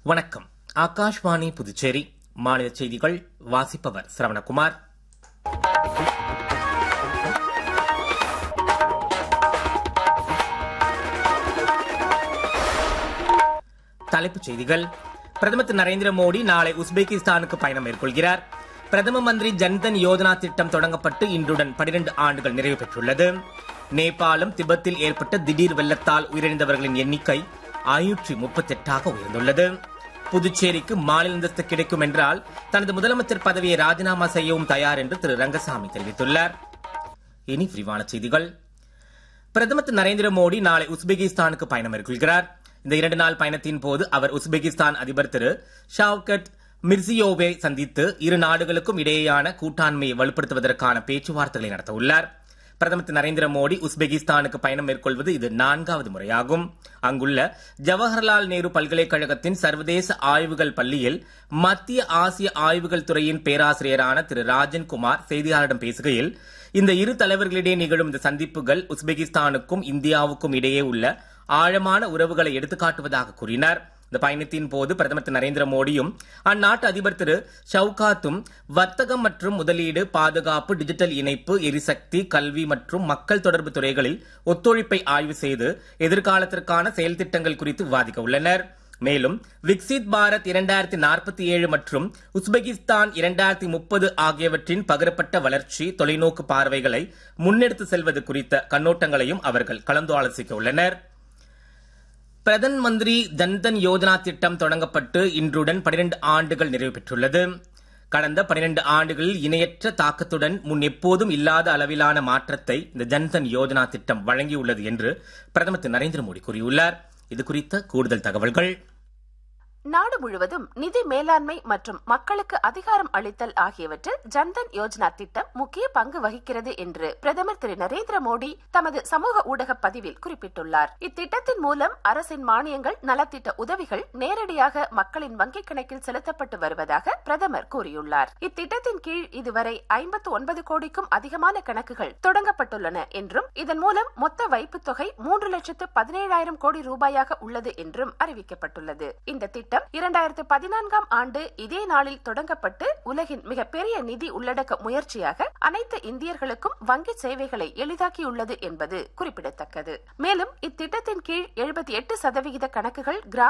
வணக்கம் ஆகாஷ்வாணி புதுச்சேரி மாநில செய்திகள் வாசிப்பவர் சரவணகுமார் தலைப்புச் செய்திகள் பிரதமர் திரு நரேந்திர மோடி நாளை உஸ்பெகிஸ்தானுக்கு பயணம் மேற்கொள்கிறார் பிரதம மந்திரி ஜன்தன் யோஜனா திட்டம் தொடங்கப்பட்டு இன்றுடன் 12 ஆண்டுகள் நிறைவு பெற்றுள்ளது நேபாளம் திபெத்தில் ஏற்பட்ட திடீர் வெள்ளத்தால் உயிரிழந்தவர்களின் எண்ணிக்கை ஐநூற்றி முப்பத்தெட்டாக உயர்ந்துள்ளது புதுச்சேரிக்கு மாநில அந்தஸ்து கிடைக்கும் என்றால் தனது முதலமைச்சர் பதவியை ராஜினாமா செய்யவும் தயார் என்று திரு ரங்கசாமி தெரிவித்துள்ளார் இனி விரிவான செய்திகள் பிரதமர் திரு நரேந்திர மோடி நாளை உஸ்பெகிஸ்தானுக்கு பயணம் மேற்கொள்கிறார் இந்த இரண்டு நாள் பயணத்தின் போது அவர் உஸ்பெகிஸ்தான் அதிபர் திரு ஷாவ்கட் மிர்சியோவை சந்தித்து இரு நாடுகளுக்கும் இடையேயான கூட்டாண்மையை வலுப்படுத்துவதற்கான பேச்சுவார்த்தைகளை நடத்த உள்ளார் பிரதமர் திரு நரேந்திர மோடி உஸ்பெகிஸ்தானுக்கு பயணம் மேற்கொள்வது இது நான்காவது முறையாகும் அங்குள்ள ஜவஹர்லால் நேரு பல்கலைக்கழகத்தின் சர்வதேச ஆய்வுகள் பள்ளியில் மத்திய ஆசிய ஆய்வுகள் துறையின் பேராசிரியரான திரு ராஜன் குமார் செய்தியாளரிடம் பேசுகையில் இந்த இரு தலைவர்களிடையே நிகழும் இந்த சந்திப்புகள் உஸ்பெகிஸ்தானுக்கும் இந்தியாவுக்கும் இடையே உள்ள ஆழமான உறவுகளை எடுத்துக்காட்டுவதாக கூறினார் இந்த பயணத்தின் போது பிரதமர் திரு நரேந்திர மோடியும் அந்நாட்டு அதிபர் திரு ஷவுகாத்தும் வர்த்தகம் மற்றும் முதலீடு பாதுகாப்பு டிஜிட்டல் இணைப்பு எரிசக்தி கல்வி மற்றும் மக்கள் தொடர்பு துறைகளில் ஒத்துழைப்பை ஆய்வு செய்து எதிர்காலத்திற்கான செயல் திட்டங்கள் குறித்து விவாதிக்க உள்ளனர் மேலும் விக்சித் பாரத் இரண்டாயிரத்தி நாற்பத்தி ஏழு மற்றும் உஸ்பெகிஸ்தான் இரண்டாயிரத்தி முப்பது ஆகியவற்றின் பகிரப்பட்ட வளர்ச்சி தொலைநோக்கு பார்வைகளை முன்னெடுத்து செல்வது குறித்த கண்ணோட்டங்களையும் அவர்கள் கலந்து ஆலோசிக்க உள்ளனர் பிரதன் மந்திரி ஜன்தன் யோஜனா திட்டம் தொடங்கப்பட்டு இன்றுடன் 12 ஆண்டுகள் நிறைவு பெற்றுள்ளது கடந்த 12 ஆண்டுகளில் இணையற்ற தாக்கத்துடன் முன் எப்போதும் இல்லாத அளவிலான மாற்றத்தை இந்த ஜன்தன் யோஜனா திட்டம் வழங்கியுள்ளது என்று பிரதமர் திரு நரேந்திர மோடி கூறியுள்ளார் இது குறித்த கூடுதல் தகவல்கள் நாடு முழுவதும் நிதி மேலாண்மை மற்றும் மக்களுக்கு அதிகாரம் அளித்தல் ஆகியவற்றில் ஜன்தன் யோஜனா திட்டம் முக்கிய பங்கு வகிக்கிறது என்று பிரதமர் திரு நரேந்திர மோடி தமது சமூக ஊடக பதிவில் குறிப்பிட்டுள்ளார் இத்திட்டத்தின் மூலம் அரசின் மானியங்கள் நலத்திட்ட உதவிகள் நேரடியாக மக்களின் வங்கிக் கணக்கில் செலுத்தப்பட்டு வருவதாக பிரதமர் கூறியுள்ளார் இத்திட்டத்தின் கீழ் இதுவரை ஐம்பத்து ஒன்பது கோடிக்கும் அதிகமான கணக்குகள் தொடங்கப்பட்டுள்ளன என்றும் இதன் மூலம் மொத்த வைப்புத் தொகை மூன்று லட்சத்து பதினேழாயிரம் கோடி ரூபாயாக உள்ளது என்றும் அறிவிக்கப்பட்டுள்ளது இந்த திட்டம் இரண்டாயிரத்து பதினான்காம் ஆண்டு இதே நாளில் தொடங்கப்பட்டு உலகின் மிகப்பெரிய நிதி உள்ளடக்க முயற்சியாக அனைத்து இந்தியர்களுக்கும் வங்கி சேவைகளை எளிதாக்கியுள்ளது என்பது குறிப்பிடத்தக்கது மேலும் இத்திட்டத்தின் கீழ் எழுபத்தி எட்டு சதவிகித கணக்குகள் கிராம